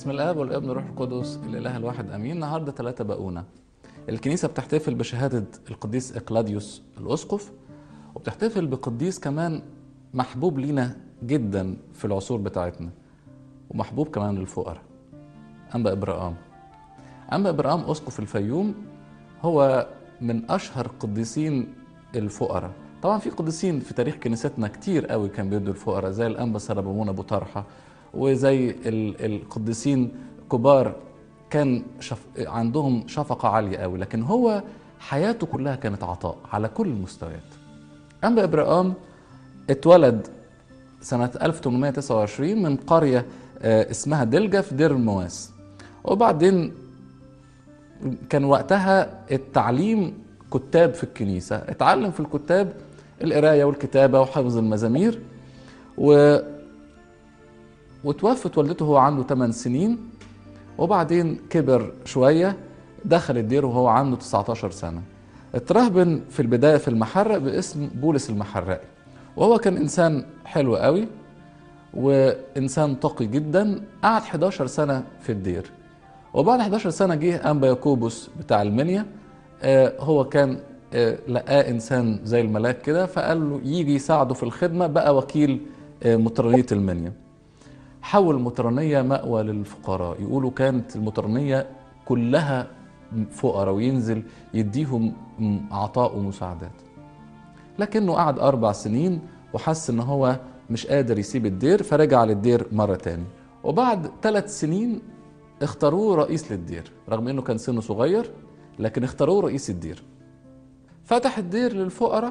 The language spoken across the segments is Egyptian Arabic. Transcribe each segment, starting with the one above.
باسم الاب والابن والروح القدس الاله الواحد امين النهارده ثلاثة بقونه الكنيسه بتحتفل بشهاده القديس اقلاديوس الاسقف وبتحتفل بقديس كمان محبوب لينا جدا في العصور بتاعتنا ومحبوب كمان للفقراء انبا ابراهام انبا ابراهام اسقف الفيوم هو من اشهر قديسين الفقراء طبعا في قديسين في تاريخ كنيستنا كتير قوي كان بيدوا الفقراء زي الانبا سربمون ابو طرحه وزي ال- القديسين كبار كان شف... عندهم شفقة عالية قوي لكن هو حياته كلها كانت عطاء على كل المستويات أنبا إبراهام اتولد سنة 1829 من قرية آه، اسمها دلجة في دير المواس وبعدين كان وقتها التعليم كتاب في الكنيسة اتعلم في الكتاب القراية والكتابة وحفظ المزامير و... وتوفت والدته وهو عنده 8 سنين وبعدين كبر شوية دخل الدير وهو عنده 19 سنة اترهبن في البداية في المحرق باسم بولس المحرقي وهو كان إنسان حلو قوي وإنسان تقي جدا قعد 11 سنة في الدير وبعد 11 سنة جه أنبا ياكوبوس بتاع المنيا آه، هو كان آه، لقاه إنسان زي الملاك كده فقال له يجي يساعده في الخدمة بقى وكيل آه، مطرانية المنيا حول المطرانية مأوى للفقراء يقولوا كانت المطرانية كلها فقراء وينزل يديهم عطاء ومساعدات لكنه قعد أربع سنين وحس إن هو مش قادر يسيب الدير فرجع للدير مرة تاني وبعد ثلاث سنين اختاروه رئيس للدير رغم انه كان سنه صغير لكن اختاروه رئيس الدير فتح الدير للفقراء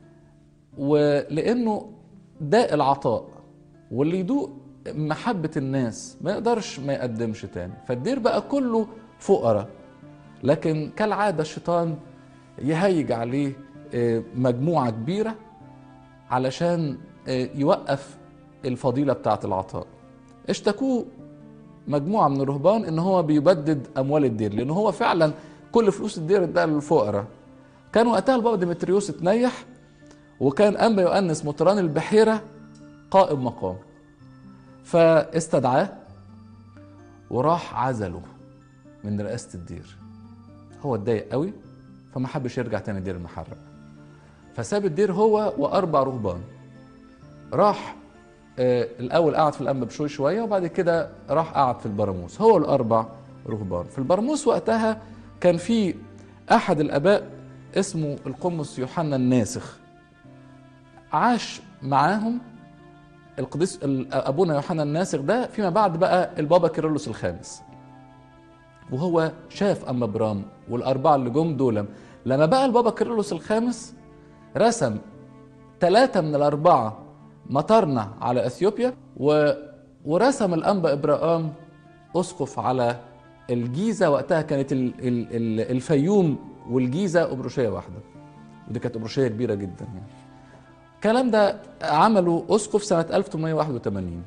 ولانه ده العطاء واللي يدوق محبة الناس ما يقدرش ما يقدمش تاني فالدير بقى كله فقراء لكن كالعادة الشيطان يهيج عليه آه، مجموعة كبيرة علشان آه، يوقف الفضيلة بتاعة العطاء اشتكوه مجموعة من الرهبان ان هو بيبدد اموال الدير لان هو فعلا كل فلوس الدير اداها للفقراء كان وقتها البابا ديمتريوس اتنيح وكان انبا يؤنس مطران البحيرة قائم مقام فاستدعاه وراح عزله من رئاسة الدير هو اتضايق قوي فما حبش يرجع تاني دير المحرق فساب الدير هو واربع رهبان راح آه، الاول قعد في الانبا بشوي شويه وبعد كده راح قعد في البراموس هو الاربع رهبان في البراموس وقتها كان في احد الاباء اسمه القمص يوحنا الناسخ عاش معاهم القديس ال- ابونا يوحنا الناسخ ده فيما بعد بقى البابا كيرلس الخامس وهو شاف اما برام والاربعه اللي جم دول لما بقى البابا كيرلس الخامس رسم ثلاثه من الاربعه مطرنا على اثيوبيا و... ورسم الانبا ابراهام اسقف على الجيزه وقتها كانت ال... ال... ال- الفيوم والجيزه ابروشيه واحده ودي كانت ابروشيه كبيره جدا يعني الكلام ده عمله اسقف سنه 1881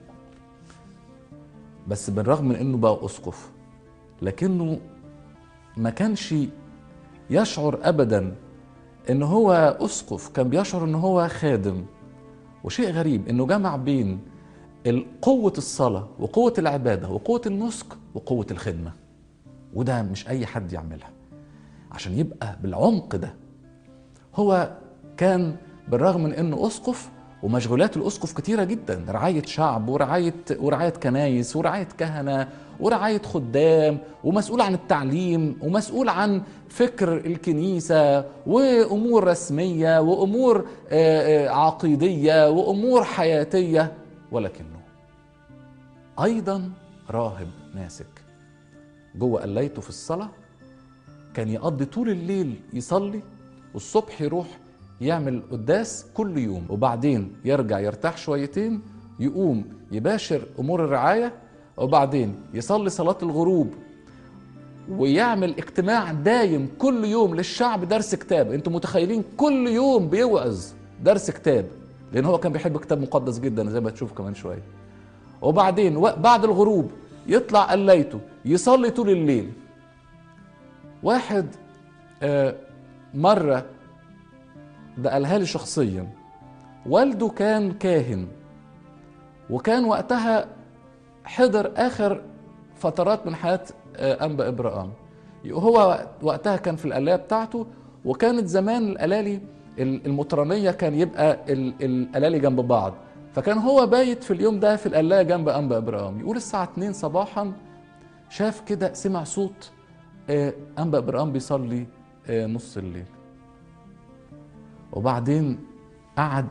بس بالرغم من انه بقى اسقف لكنه ما كانش يشعر ابدا ان هو اسقف كان بيشعر ان هو خادم وشيء غريب انه جمع بين ال- قوة الصلاة وقوة العبادة وقوة النسك وقوة الخدمة وده مش أي حد يعملها عشان يبقى بالعمق ده هو كان بالرغم من انه اسقف ومشغولات الاسقف كتيره جدا رعايه شعب ورعايه ورعايه كنايس ورعايه كهنه ورعايه خدام ومسؤول عن التعليم ومسؤول عن فكر الكنيسه وامور رسميه وامور آه، آه، عقيديه وامور حياتيه ولكنه ايضا راهب ناسك جوه قليته في الصلاه كان يقضي طول الليل يصلي والصبح يروح يعمل قداس كل يوم وبعدين يرجع يرتاح شويتين يقوم يباشر امور الرعايه وبعدين يصلي صلاه الغروب ويعمل اجتماع دايم كل يوم للشعب درس كتاب انتوا متخيلين كل يوم بيوعظ درس كتاب لان هو كان بيحب كتاب مقدس جدا زي ما تشوف كمان شويه وبعدين و- بعد الغروب يطلع قليته يصلي طول الليل واحد آه، مرة ده قالها لي شخصيا والده كان كاهن وكان وقتها حضر آخر فترات من حياه آه، انبا ابراهام هو وقتها كان في القلايه بتاعته وكانت زمان القلالي المطرانيه كان يبقى القلالي جنب بعض فكان هو بايت في اليوم ده في القلايه جنب انبا ابراهام يقول الساعه 2 صباحا شاف كده سمع صوت آه، انبا ابراهام بيصلي آه، نص الليل وبعدين قعد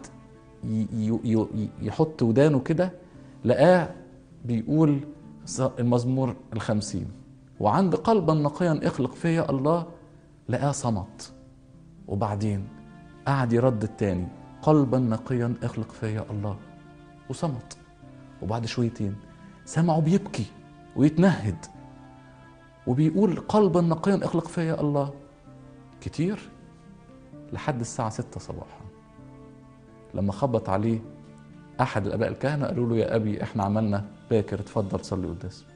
يحط ودانه كده لقاه بيقول المزمور الخمسين وعند قلبا نقيا اخلق فيا الله لقاه صمت وبعدين قعد يردد تاني قلبا نقيا اخلق فيا الله وصمت وبعد شويتين سمعه بيبكي ويتنهد وبيقول قلبا نقيا اخلق فيا الله كتير لحد الساعة ستة صباحا لما خبط عليه أحد الآباء الكهنة قالوا له يا أبي إحنا عملنا باكر اتفضل صلي قداس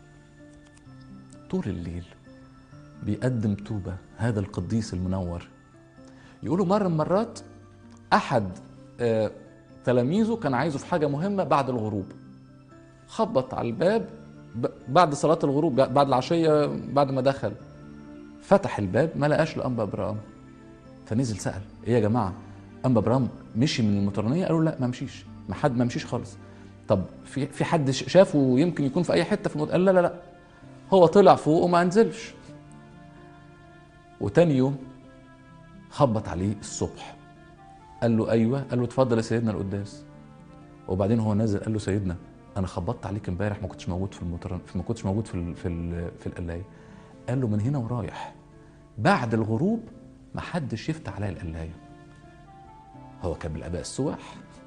طول الليل بيقدم توبة هذا القديس المنور يقولوا مرة من مرات أحد آه تلاميذه كان عايزه في حاجة مهمة بعد الغروب خبط على الباب بعد صلاة الغروب بعد العشية بعد ما دخل فتح الباب ما لقاش الأنبا إبراهيم فنزل سأل إيه يا جماعة أنبا إبراهيم مشي من المطرانية قالوا لا ما مشيش ما حد ما مشيش خالص طب في في حد شافه يمكن يكون في أي حتة في المط... قال لا لا لا هو طلع فوق وما نزلش وتاني يوم خبط عليه الصبح قال له ايوه قال له اتفضل يا سيدنا القداس وبعدين هو نازل قال له سيدنا انا خبطت عليك امبارح ما كنتش موجود في المطر ما كنتش موجود في ال... في ال... في القلايه قال له من هنا ورايح بعد الغروب ما حدش يفتح عليا القلايه هو كان من الاباء السواح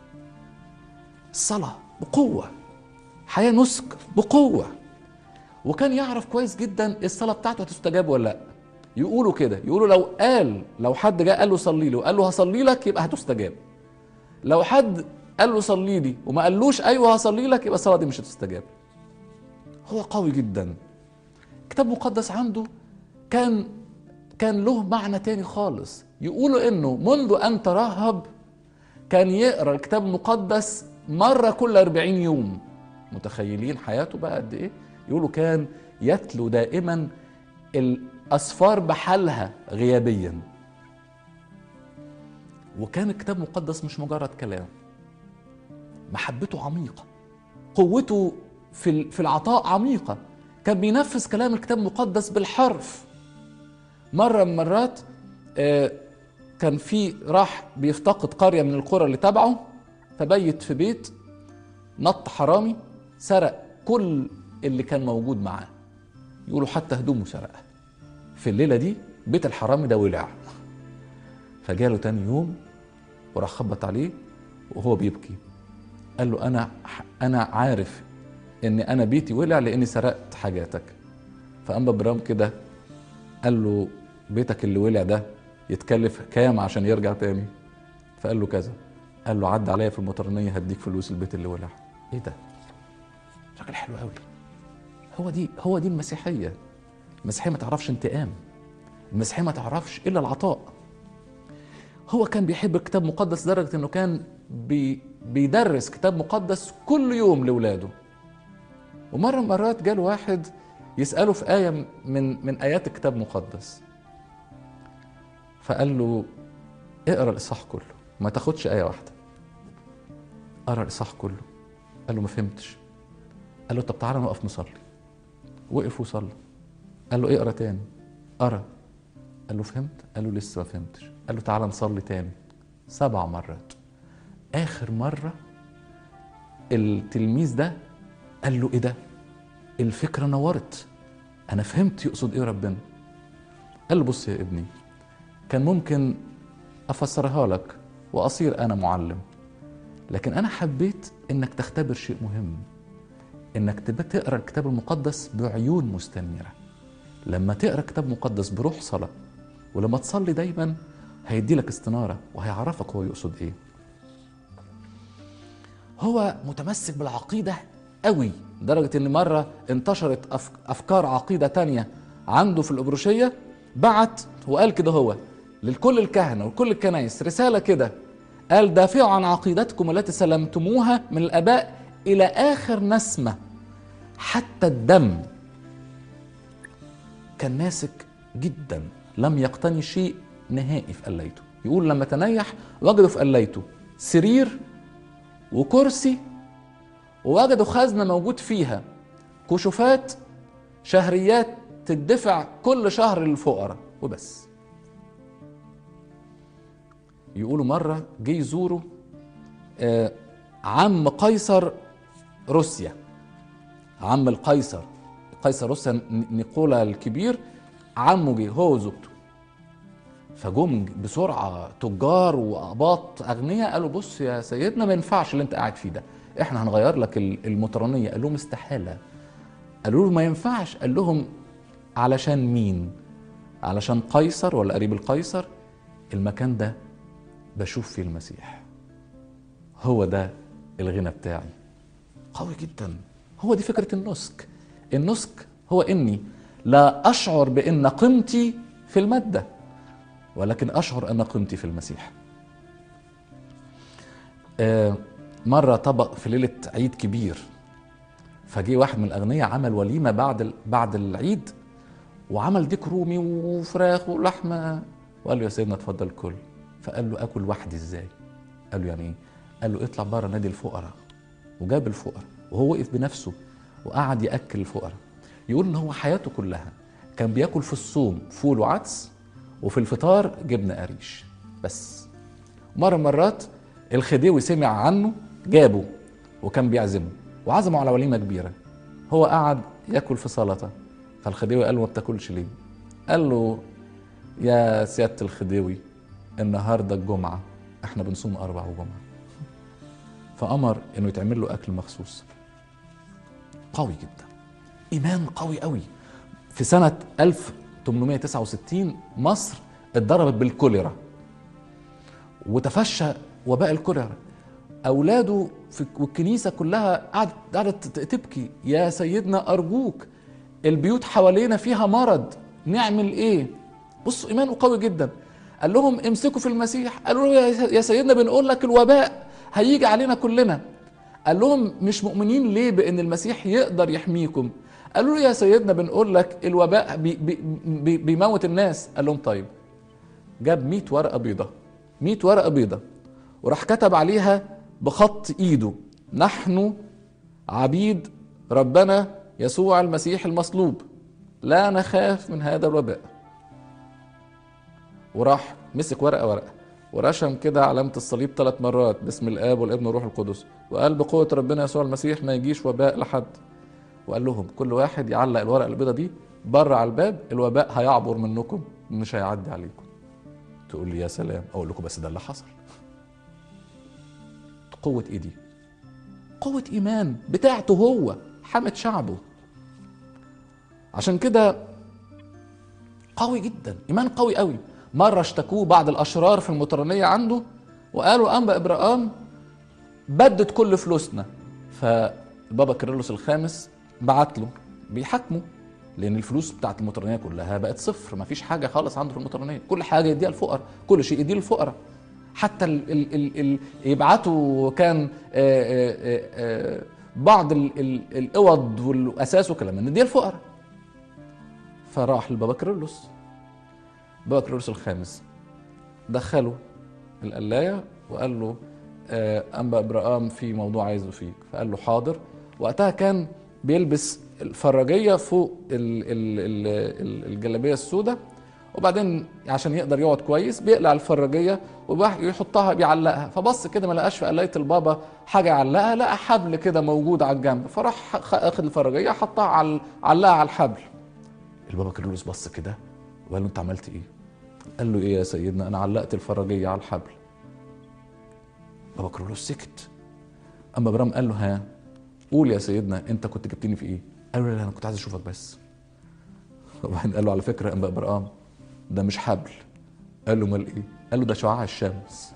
الصلاه بقوه حياه نسك بقوه وكان يعرف كويس جدا الصلاه بتاعته هتستجاب ولا لا يقولوا كده يقولوا لو قال لو حد جاء قال له صلي له وقال له هصلي لك يبقى هتستجاب لو حد قال له صلي لي وما قالوش ايوه هصلي لك يبقى الصلاه دي مش هتستجاب هو قوي جدا كتاب مقدس عنده كان كان له معنى تاني خالص يقولوا انه منذ ان ترهب كان يقرا الكتاب المقدس مره كل 40 يوم متخيلين حياته بقى قد ايه يقولوا كان يتلو دائما الاسفار بحالها غيابيا وكان الكتاب المقدس مش مجرد كلام محبته عميقه قوته في في العطاء عميقه كان بينفذ كلام الكتاب المقدس بالحرف مره من مرات آه، كان في راح بيفتقد قريه من القرى اللي تبعه فبيت في بيت نط حرامي سرق كل اللي كان موجود معاه يقولوا حتى هدومه سرقها في الليله دي بيت الحرامي ده ولع فجاله تاني يوم وراح خبط عليه وهو بيبكي قال له انا انا عارف ان انا بيتي ولع لاني سرقت حاجاتك فقام برام كده قال له بيتك اللي ولع ده يتكلف كام عشان يرجع تاني فقال له كذا قال له عد عليا في المطرنيه هديك فلوس البيت اللي ولع ايه ده راجل حلو قوي هو دي هو دي المسيحيه المسيحيه ما تعرفش انتقام المسيحيه ما تعرفش الا العطاء هو كان بيحب الكتاب المقدس لدرجه انه كان بي بيدرس كتاب مقدس كل يوم لاولاده ومره من مرات جاله واحد يساله في ايه من من ايات الكتاب المقدس فقال له اقرا الاصحاح كله ما تاخدش ايه واحده اقرا الاصحاح كله قال له ما فهمتش قال له طب تعالى نقف نصلي وقف وصلى قال له اقرا تاني قرا قال له فهمت قال له لسه ما فهمتش قال له تعالى نصلي تاني سبع مرات اخر مره التلميذ ده قال له ايه ده الفكره نورت انا فهمت يقصد ايه ربنا قال له بص يا ابني كان ممكن افسرها لك واصير انا معلم لكن انا حبيت انك تختبر شيء مهم انك تقرا الكتاب المقدس بعيون مستنيره لما تقرا كتاب مقدس بروح صلاه ولما تصلي دايما هيدي لك استناره وهيعرفك هو يقصد ايه هو متمسك بالعقيده قوي لدرجه ان مره انتشرت افكار عقيده تانية عنده في الابروشيه بعت وقال كده هو لكل الكهنه وكل الكنائس رساله كده قال دافعوا عن عقيدتكم التي سلمتموها من الاباء الى اخر نسمه حتى الدم كان ناسك جدا لم يقتني شيء نهائي في قليته يقول لما تنيح وجدوا في قليته سرير وكرسي ووجدوا خزنة موجود فيها كشوفات شهريات تدفع كل شهر للفقراء وبس يقولوا مرة جه يزوروا آه، عم قيصر روسيا عم القيصر قيصر روسيا ن- نيقولا الكبير عمه جه هو وزوجته فجم بسرعه تجار واباط اغنياء قالوا بص يا سيدنا ما ينفعش اللي انت قاعد فيه ده احنا هنغير لك ال- المطرانيه قال لهم استحاله قالوا له ما ينفعش قال لهم علشان مين علشان قيصر ولا قريب القيصر المكان ده بشوف فيه المسيح هو ده الغنى بتاعي قوي جدا هو دي فكرة النسك النسك هو إني لا أشعر بأن قيمتي في المادة ولكن أشعر أن قيمتي في المسيح آه، مرة طبق في ليلة عيد كبير فجي واحد من الأغنياء عمل وليمة بعد ال- بعد العيد وعمل ديك رومي وفراخ ولحمة وقال له يا سيدنا اتفضل كل فقال له اكل وحدي ازاي قال له يعني ايه قال له اطلع بره نادي الفقراء وجاب الفقراء وهو وقف بنفسه وقعد ياكل الفقراء يقول ان هو حياته كلها كان بياكل في الصوم فول وعدس وفي الفطار جبنه قريش بس مره من مرات الخديوي سمع عنه جابه وكان بيعزمه وعزمه على وليمه كبيره هو قعد ياكل في سلطه فالخديوي قال له ما بتاكلش ليه قال له يا سياده الخديوي النهارده الجمعه احنا بنصوم اربع وجمعه فامر انه يتعمل له اكل مخصوص قوي جدا ايمان قوي قوي في سنه 1869 مصر اتضربت بالكوليرا وتفشى وباء الكوليرا اولاده في والكنيسه كلها قعدت قعدت تبكي يا سيدنا ارجوك البيوت حوالينا فيها مرض نعمل ايه بصوا ايمانه قوي جدا قال لهم امسكوا في المسيح قالوا له يا سيدنا بنقول لك الوباء هيجي علينا كلنا قال لهم مش مؤمنين ليه بان المسيح يقدر يحميكم قالوا له يا سيدنا بنقول لك الوباء بي بي بي بيموت الناس قال لهم طيب جاب 100 ورقه بيضه 100 ورقه بيضه وراح كتب عليها بخط ايده نحن عبيد ربنا يسوع المسيح المصلوب لا نخاف من هذا الوباء وراح مسك ورقه ورقه ورشم كده علامة الصليب ثلاث مرات باسم الآب والابن والروح القدس وقال بقوة ربنا يسوع المسيح ما يجيش وباء لحد وقال لهم كل واحد يعلق الورقة البيضة دي بره على الباب الوباء هيعبر منكم مش هيعدي عليكم تقول لي يا سلام اقول لكم بس ده اللي حصل قوة ايه دي قوة ايمان بتاعته هو حمد شعبه عشان كده قوي جدا ايمان قوي قوي مرة اشتكوه بعض الاشرار في المطرانية عنده وقالوا انبا ابراهام بدت كل فلوسنا فبابا كيرلس الخامس بعت له بيحاكمه لان الفلوس بتاعت المطرانيه كلها بقت صفر ما فيش حاجه خالص عنده في المطرانيه كل حاجه يديها الفقراء كل شيء يديه الفقراء حتى ال ال ال ال يبعتوا كان آآ آآ آآ بعض ال ال الاوض والاساس وكلام من دي الفقراء فراح لبابا كيرلس بابا كيرلس الخامس دخله القلايه وقال له انبا ابراهام في موضوع عايزه فيك فقال له حاضر وقتها كان بيلبس الفراجيه فوق ال ال ال الجلابيه السوداء وبعدين عشان يقدر يقعد كويس بيقلع الفراجيه ويحطها بيعلقها فبص كده ما لقاش في قلايه البابا حاجه يعلقها لقى حبل كده موجود على الجنب فراح اخد الفراجيه حطها على علقها على الحبل البابا كيرلس بص كده وقال له انت عملت ايه؟ قال له ايه يا سيدنا انا علقت الفراجيه على الحبل بابا كيرلس سكت اما ابراهيم قال له ها قول يا سيدنا انت كنت جبتني في ايه؟ قال له لا انا كنت عايز اشوفك بس وبعدين قال له على فكره انبا ابراهام ده مش حبل قال له امال ايه؟ قال له ده شعاع الشمس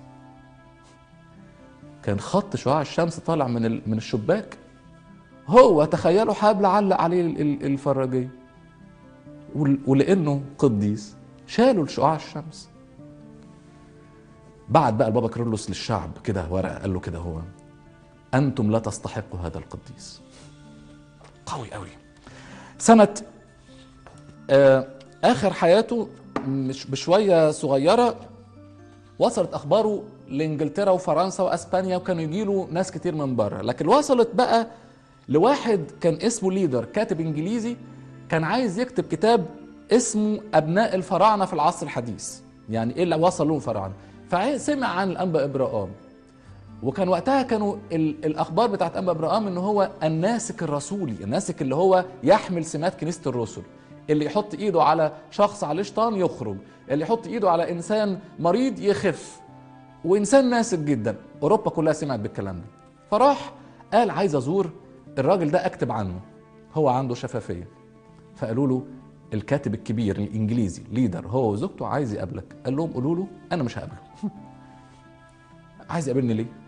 كان خط شعاع الشمس طالع من من الشباك هو تخيلوا حبل علق عليه الفراجيه ولانه قديس شالوا شعاع الشمس بعد بقى البابا كيرلس للشعب كده ورقه قال له كده هو انتم لا تستحقوا هذا القديس قوي قوي سنة آه اخر حياته مش بشويه صغيره وصلت اخباره لانجلترا وفرنسا واسبانيا وكانوا يجيله ناس كتير من بره لكن وصلت بقى لواحد كان اسمه ليدر كاتب انجليزي كان عايز يكتب كتاب اسمه ابناء الفراعنه في العصر الحديث يعني ايه اللي وصل لهم الفراعنه فسمع عن الانبا ابراهام وكان وقتها كانوا ال- الاخبار بتاعت انبا ابراهام ان هو الناسك الرسولي الناسك اللي هو يحمل سمات كنيسه الرسل اللي يحط ايده على شخص عليه شيطان يخرج اللي يحط ايده على انسان مريض يخف وانسان ناسك جدا اوروبا كلها سمعت بالكلام ده فراح قال عايز ازور الراجل ده اكتب عنه هو عنده شفافيه فقالوا له الكاتب الكبير الانجليزي ليدر هو وزوجته عايز يقابلك قال لهم قولوا له انا مش هقابله عايز يقابلني ليه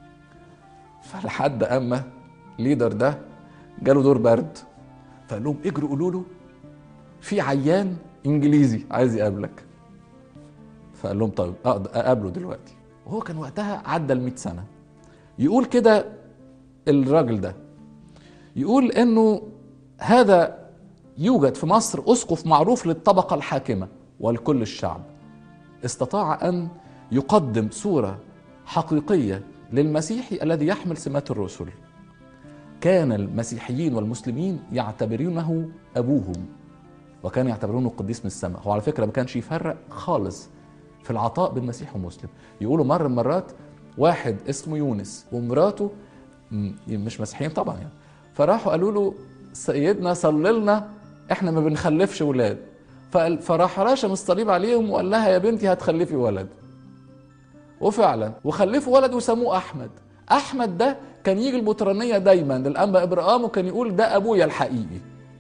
فلحد اما ليدر ده جاله دور برد فقال لهم اجروا قولوا له في عيان انجليزي عايز يقابلك فقال لهم طيب اقدر اقابله دلوقتي وهو كان وقتها عدى ال 100 سنه يقول كده الراجل ده يقول انه هذا يوجد في مصر اسقف معروف للطبقه الحاكمه ولكل الشعب استطاع ان يقدم صوره حقيقيه للمسيحي الذي يحمل سمات الرسل كان المسيحيين والمسلمين يعتبرونه ابوهم وكانوا يعتبرونه قديس من السماء هو على فكره ما كانش يفرق خالص في العطاء بين مسيح ومسلم يقولوا مره من المرات واحد اسمه يونس ومراته م- مش مسيحيين طبعا يعني فراحوا قالوا له سيدنا صلي لنا احنا ما بنخلفش ولاد فقال- فراح راشم الصليب عليهم وقال لها يا بنتي هتخلفي ولد وفعلا وخلفوا ولد وسموه احمد احمد ده كان يجي المطرانيه دايما للانبا ابراهام وكان يقول ده ابويا الحقيقي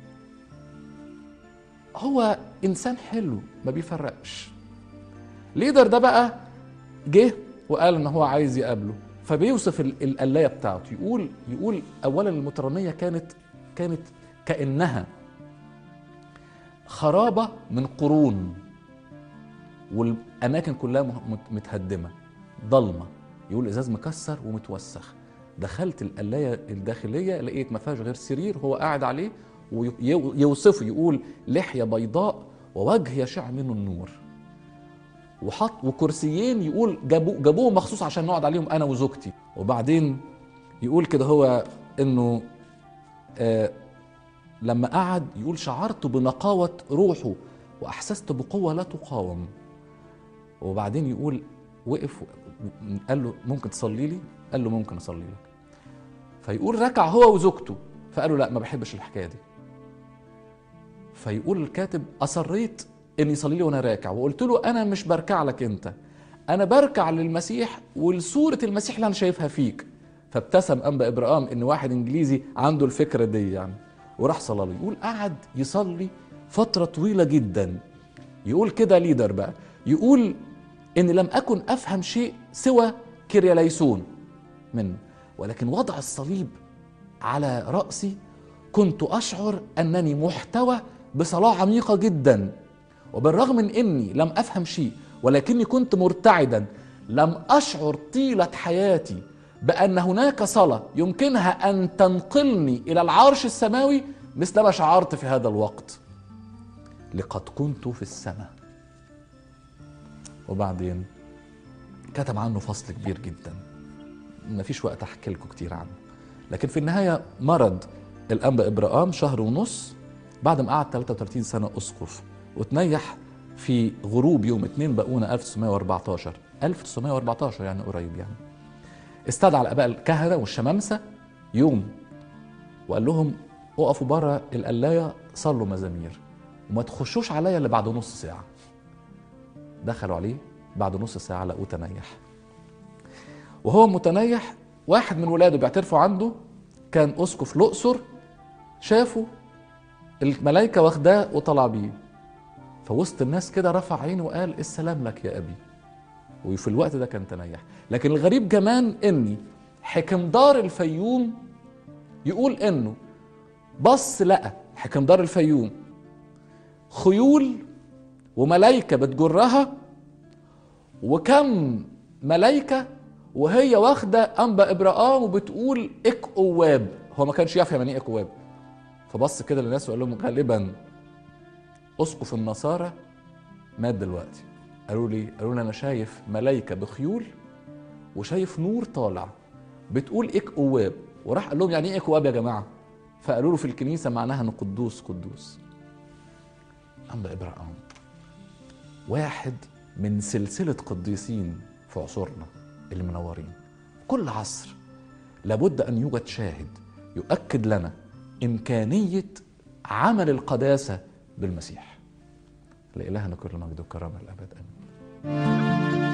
هو انسان حلو ما بيفرقش ليدر ده بقى جه وقال ان هو عايز يقابله فبيوصف ال- القلايه بتاعته يقول يقول اولا المطرانيه كانت كانت كانها خرابه من قرون والاماكن كلها مه- مت- متهدمه ضلمه يقول ازاز مكسر ومتوسخ دخلت القلايه الداخليه لقيت ما فيهاش غير سرير هو قاعد عليه ويوصفه يقول لحيه بيضاء ووجه يشع منه النور وحط وكرسيين يقول جابوه جابوه مخصوص عشان نقعد عليهم انا وزوجتي وبعدين يقول كده هو انه آه لما قعد يقول شعرت بنقاوة روحه وأحسست بقوة لا تقاوم وبعدين يقول وقف قال له ممكن تصلي لي قال له ممكن أصلي لك فيقول ركع هو وزوجته فقالوا لا ما بحبش الحكاية دي فيقول الكاتب أصريت إن يصلي لي وأنا راكع وقلت له أنا مش بركع لك أنت أنا بركع للمسيح ولصورة المسيح اللي أنا شايفها فيك فابتسم أنبا إبراهام إن واحد إنجليزي عنده الفكرة دي يعني وراح صلى له يقول قعد يصلي فترة طويلة جدا يقول كده ليدر بقى يقول إن لم أكن أفهم شيء سوى كرياليسون منه ولكن وضع الصليب على رأسي كنت أشعر أنني محتوى بصلاة عميقة جدا وبالرغم من أني لم أفهم شيء ولكني كنت مرتعدا لم أشعر طيلة حياتي بأن هناك صلاة يمكنها أن تنقلني إلى العرش السماوي مثلما شعرت في هذا الوقت لقد كنت في السماء وبعدين كتب عنه فصل كبير جدا مفيش وقت احكي لكم كتير عنه لكن في النهايه مرض الانبا ابراهام شهر ونص بعد ما قعد 33 سنه اسقف وتنيح في غروب يوم 2 بقونه 1914 1914 يعني قريب يعني استدعى الاباء الكهنه والشمامسه يوم وقال لهم اقفوا بره القلايه صلوا مزامير وما تخشوش عليا الا بعد نص ساعه دخلوا عليه بعد نص ساعه لقوه تنيح وهو متنيح واحد من ولاده بيعترفوا عنده كان اسقف الاقصر شافه الملائكه واخداه وطلع بيه فوسط الناس كده رفع عينه وقال السلام لك يا ابي وفي الوقت ده كان تنيح لكن الغريب كمان اني حكمدار الفيوم يقول انه بص لقى حكمدار الفيوم خيول وملايكة بتجرها وكم ملايكة وهي واخدة أنبا إبراهام وبتقول إكواب هو ما كانش يفهم يعني إيه إكواب فبص كده للناس وقال لهم غالبا اسقف النصارى مات دلوقتي قالوا لي قالوا لي انا شايف ملائكه بخيول وشايف نور طالع بتقول ايك قواب وراح قال لهم يعني ايه قواب يا جماعه فقالوا له في الكنيسه معناها انه قدوس قدوس أنبا إبراهيم واحد من سلسلة قديسين في عصورنا اللي منورين كل عصر لابد أن يوجد شاهد يؤكد لنا إمكانية عمل القداسة بالمسيح لإلهنا كل مجد وكرامة الأبد آمين